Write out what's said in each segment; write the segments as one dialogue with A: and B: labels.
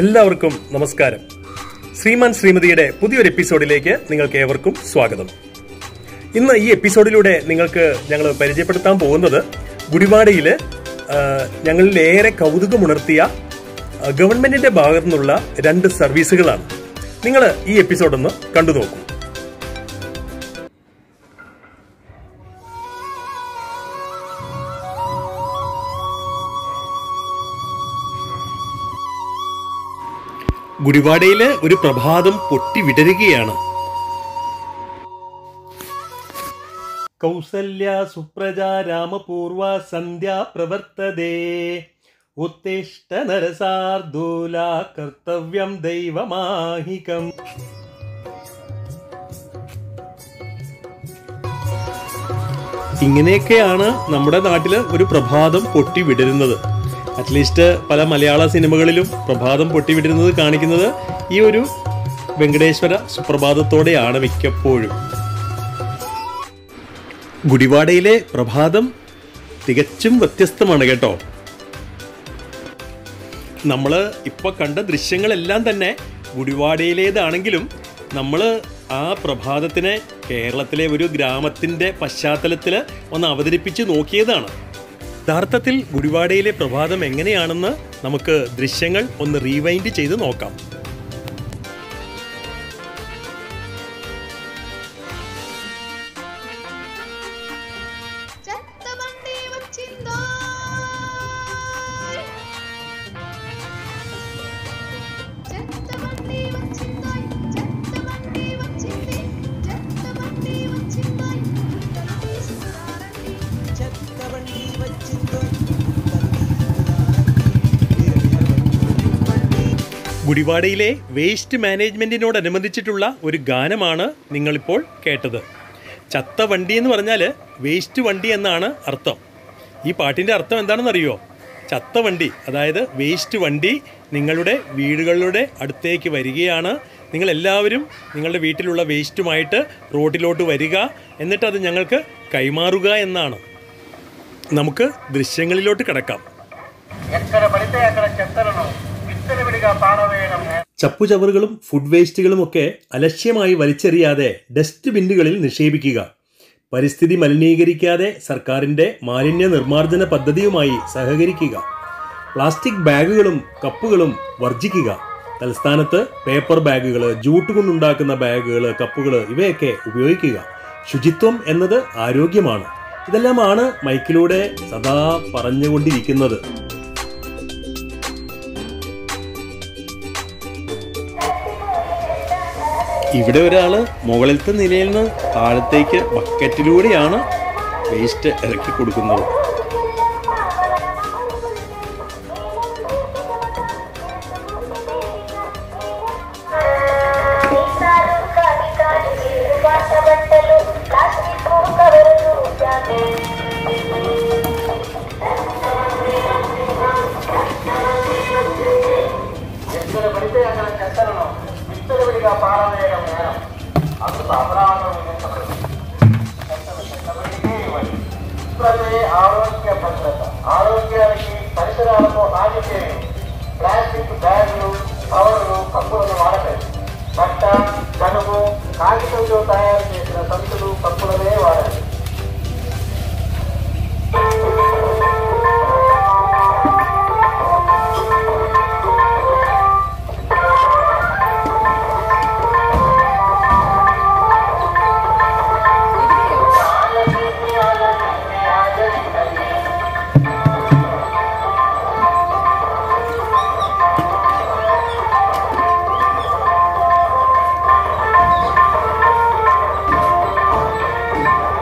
A: എല്ലാവർക്കും നമസ്കാരം ശ്രീമാൻ ശ്രീമതിയുടെ പുതിയൊരു എപ്പിസോഡിലേക്ക് നിങ്ങൾക്ക് ഏവർക്കും സ്വാഗതം ഇന്ന് ഈ എപ്പിസോഡിലൂടെ നിങ്ങൾക്ക് ഞങ്ങൾ പരിചയപ്പെടുത്താൻ പോകുന്നത് ഗുഡിവാഡയില് ആ, ഞങ്ങളിലേറെ കൗതുകമുണർത്തിയ ആ, ഗവൺമെന്റിന്റെ ഭാഗത്തു നിന്നുള്ള രണ്ട് സർവീസുകളാണ് നിങ്ങൾ ഈ എപ്പിസോഡ് ഒന്ന് കണ്ടു നോക്കൂ ഗുഡിവാഡയില് ഒരു പ്രഭാതം പൊട്ടി വിടരുകയാണ് കൗസല്യ സുപ്രജ രാമപൂർവ സന്ധ്യ പ്രവർത്തതേ ഉത്തിഷ്ട നരസാർദൂല കർത്തവ്യം ദൈവമാഹികം ഇങ്ങനെയൊക്കെയാണ് നമ്മുടെ നാട്ടില് ഒരു പ്രഭാതം പൊട്ടി വിടരുന്നത് അറ്റ്ലീസ്റ്റ് പല മലയാള സിനിമകളിലും പ്രഭാതം പൊട്ടി വിടരുന്നത് കാണിക്കുന്നത് ഈ ഒരു വെങ്കടേശ്വര സുപ്രഭാതത്തോടെയാണ് മിക്കപ്പോഴും ഗുഡിവാഡയിലെ പ്രഭാതം തികച്ചും വ്യത്യസ്തമാണ് കേട്ടോ നമ്മൾ ഇപ്പോൾ കണ്ട ദൃശ്യങ്ങളെല്ലാം തന്നെ ഗുഡിവാഡയിലേതാണെങ്കിലും നമ്മൾ ആ പ്രഭാതത്തിനെ കേരളത്തിലെ ഒരു ഗ്രാമത്തിൻ്റെ പശ്ചാത്തലത്തിൽ ഒന്ന് അവതരിപ്പിച്ച് നോക്കിയതാണ് യഥാർത്ഥത്തിൽ ഗുഡിവാഡയിലെ പ്രഭാതം എങ്ങനെയാണെന്ന് നമുക്ക് ദൃശ്യങ്ങൾ ഒന്ന് റീവൈൻഡ് ചെയ്ത് നോക്കാം
B: చెత్తబండి వచ్చిందో చెత్తబండి వచ్చిందో చెత్తబండి వచ్చింది చెత్తబండి వచ్చిందో తల తీసుకురారండి
C: చెత్తబండి వచ్చిందో
A: ഗുഡിവാഡയിലെ വേസ്റ്റ് മാനേജ്മെന്റിനോടനുബന്ധിച്ചിട്ടുള്ള ഒരു ഗാനമാണ് നിങ്ങളിപ്പോൾ കേട്ടത് ചത്ത വണ്ടി എന്ന് പറഞ്ഞാൽ വേസ്റ്റ് വണ്ടി എന്നാണ് അർത്ഥം ഈ പാട്ടിൻ്റെ അർത്ഥം എന്താണെന്നറിയോ ചത്ത വണ്ടി അതായത് വേസ്റ്റ് വണ്ടി നിങ്ങളുടെ വീടുകളുടെ അടുത്തേക്ക് വരികയാണ് നിങ്ങൾ എല്ലാവരും നിങ്ങളുടെ വീട്ടിലുള്ള വേസ്റ്റുമായിട്ട് റോഡിലോട്ട് വരിക എന്നിട്ട് അത് ഞങ്ങൾക്ക് കൈമാറുക എന്നാണ് നമുക്ക് ദൃശ്യങ്ങളിലോട്ട് കിടക്കാം
D: ఎక్కడ పడితే అక్కడ చెత్తలను విచ్చలవిడిగా పారవేయడం
A: ചപ്പുചവറുകളും ഫുഡ് വേസ്റ്റുകളും ഒക്കെ അലക്ഷ്യമായി വലിച്ചെറിയാതെ ഡസ്റ്റ് ബിന്നുകളിൽ നിക്ഷേപിക്കുക പരിസ്ഥിതി മലിനീകരിക്കാതെ സർക്കാരിന്റെ മാലിന്യ നിർമ്മാർജ്ജന പദ്ധതിയുമായി സഹകരിക്കുക പ്ലാസ്റ്റിക് ബാഗുകളും കപ്പുകളും വർജിക്കുക തലസ്ഥാനത്ത് പേപ്പർ ബാഗുകൾ ജൂട്ട് കൊണ്ടുണ്ടാക്കുന്ന ബാഗുകൾ കപ്പുകൾ ഇവയൊക്കെ ഉപയോഗിക്കുക ശുചിത്വം എന്നത് ആരോഗ്യമാണ് ഇതെല്ലാമാണ് മൈക്കിലൂടെ സദാ പറഞ്ഞുകൊണ്ടിരിക്കുന്നത് ഇവിടെ ഒരാൾ മുകളിലത്തെ നിലയിൽ നിന്ന് താഴത്തേക്ക് ബക്കറ്റിലൂടെയാണ് വേസ്റ്റ് ഇറക്കി കൊടുക്കുന്നത്
E: సీసాలు కాగితాలు నీరు వాట బట్టలు ప్లాస్టిక్ కవర్లు జాతే
D: ఎక్కడ పడితే అక్కడ చెత్తలను విచ్చలవిడిగా పారవేయడం నేరం అందుకు అపరాధం విధించబడింది చెత్తను చెత్తబడికే ఇవ్వండి శుభ్రతే ఆరోగ్య భద్రత ఆరోగ్యానికి పరిసరాలకు హాని చేయు ప్లాస్టిక్ బ్యాగులు కవర్లు కప్పులను వాడకండి బట్ట గనుగు కాగితంతో తయారు చేసిన సంచులు కప్పులనే వాడండి
E: చెత్తబండి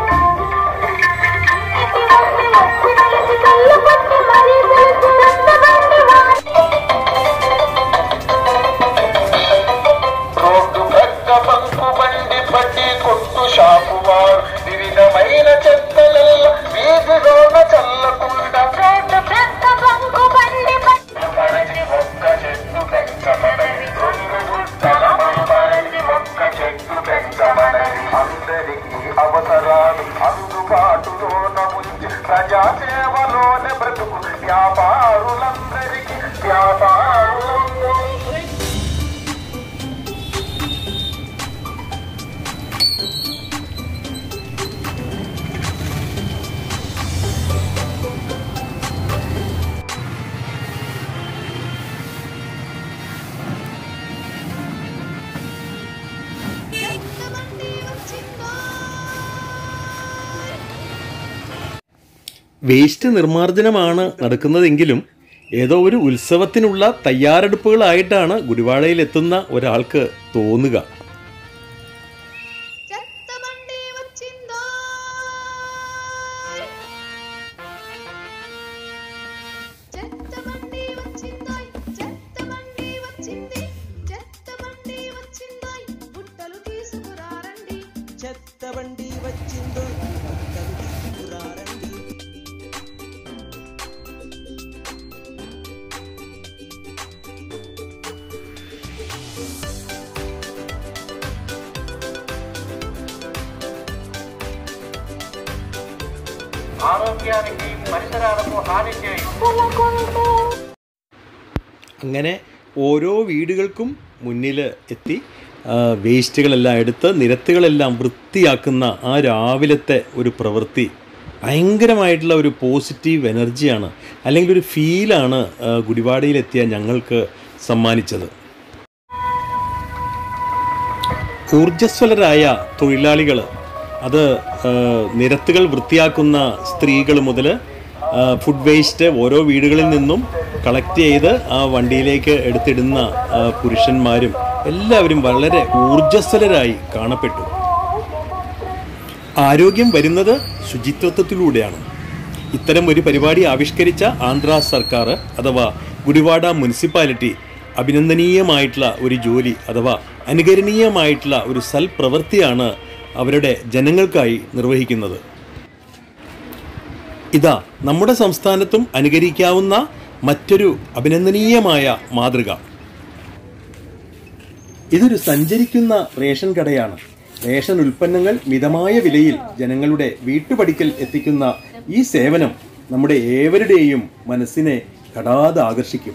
A: വേസ്റ്റ് നിർമ്മാർജ്ജനമാണ് നടക്കുന്നതെങ്കിലും ഏതോ ഒരു ഉത്സവത്തിനുള്ള തയ്യാറെടുപ്പുകളായിട്ടാണ് ഗുഡിവാഡയിലെത്തുന്ന ഒരാൾക്ക് തോന്നുക
B: చెత్త బండి వచ్చిందో చెత్త బండి వచ్చిందో చెత్త బండి వచ్చింది చెత్త బండి వచ్చిందో బుట్టలు తీసుకురారండి
C: చెత్త బండి వచ్చిందో బట్టలు తీసుకురారండి
D: ఆరోగ్యానికి పరిసరాలకు హాని చేయి
A: അങ്ങനെ ഓരോ വീടുകൾക്കും മുന്നിൽ എത്തി ആ, വേസ്റ്റുകളെല്ലാം എടുത്ത് നിരത്തുകളെല്ലാം വൃത്തിയാക്കുന്ന ആ രാവിലത്തെ ഒരു പ്രവൃത്തി ഭയങ്കരമായിട്ടുള്ള ഒരു പോസിറ്റീവ് എനർജിയാണ് അല്ലെങ്കിൽ ഒരു ഫീലാണ് ആ, ഗുഡിവാഡയിലെത്തിയ ഞങ്ങൾക്ക് സമ്മാനിച്ചത് ഊർജ്ജസ്വലരായ തൊഴിലാളികൾ അത് ആ, നിരത്തുകൾ വൃത്തിയാക്കുന്ന സ്ത്രീകൾ മുതൽ ഫുഡ് വേസ്റ്റ് ഓരോ വീടുകളിൽ നിന്നും കളക്ട് ചെയ്ത് ആ വണ്ടിയിലേക്ക് എടുത്തിടുന്ന ആ, പുരുഷന്മാരും എല്ലാവരും വളരെ ഊർജ്ജസ്വലരായി കാണപ്പെട്ടു ആരോഗ്യം വരുന്നത് ശുചിത്വത്തിലൂടെയാണ് ഇത്തരം ഒരു പരിപാടി ആവിഷ്കരിച്ച ആന്ധ്ര സർക്കാർ അഥവാ ഗുഡിവാഡ മുനിസിപ്പാലിറ്റി അഭിനന്ദനീയമായിട്ടുള്ള ഒരു ജോലി അഥവാ അനുകരണീയമായിട്ടുള്ള ഒരു സൽപ്രവൃത്തിയാണ് അവരുടെ ജനങ്ങൾക്കായി നിർവഹിക്കുന്നത് ഇതാ നമ്മുടെ സംസ്ഥാനത്തും അനുകരിക്കാവുന്ന മറ്റൊരു അഭിനന്ദനീയമായ മാതൃക ഇതൊരു സഞ്ചരിക്കുന്ന റേഷൻ കടയാണ് റേഷൻ ഉൽപ്പന്നങ്ങൾ മിതമായ വിലയിൽ ജനങ്ങളുടെ വീട്ടുപടിക്കൽ എത്തിക്കുന്ന ഈ സേവനം നമ്മുടെ ഏവരുടെയും മനസ്സിനെ കടാതെ ആകർഷിക്കും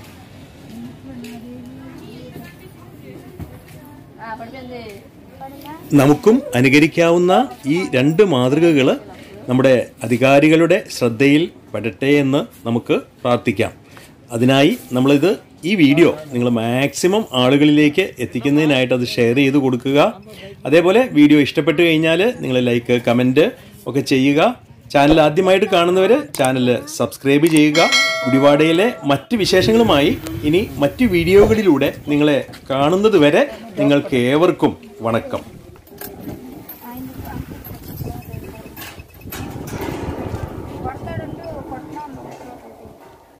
A: നമുക്കും അനുകരിക്കാവുന്ന ഈ രണ്ട് മാതൃകകൾ നമ്മുടെ അധികാരികളുടെ ശ്രദ്ധയിൽ പെടട്ടെ എന്ന് നമുക്ക് പ്രാർത്ഥിക്കാം അതിനായി നമ്മളിത് ഈ വീഡിയോ നിങ്ങൾ മാക്സിമം ആളുകളിലേക്ക് എത്തിക്കുന്നതിനായിട്ട് അത് ഷെയർ ചെയ്ത് കൊടുക്കുക അതേപോലെ വീഡിയോ ഇഷ്ടപ്പെട്ടു കഴിഞ്ഞാൽ നിങ്ങൾ ലൈക്ക് കമൻറ്റ് ഒക്കെ ചെയ്യുക ചാനൽ ആദ്യമായിട്ട് കാണുന്നവർ ചാനൽ സബ്സ്ക്രൈബ് ചെയ്യുക ഗുഡിവാഡയിലെ മറ്റ് വിശേഷങ്ങളുമായി ഇനി മറ്റ് വീഡിയോകളിലൂടെ നിങ്ങളെ കാണുന്നത് വരെ നിങ്ങൾക്ക് ഏവർക്കും വണക്കം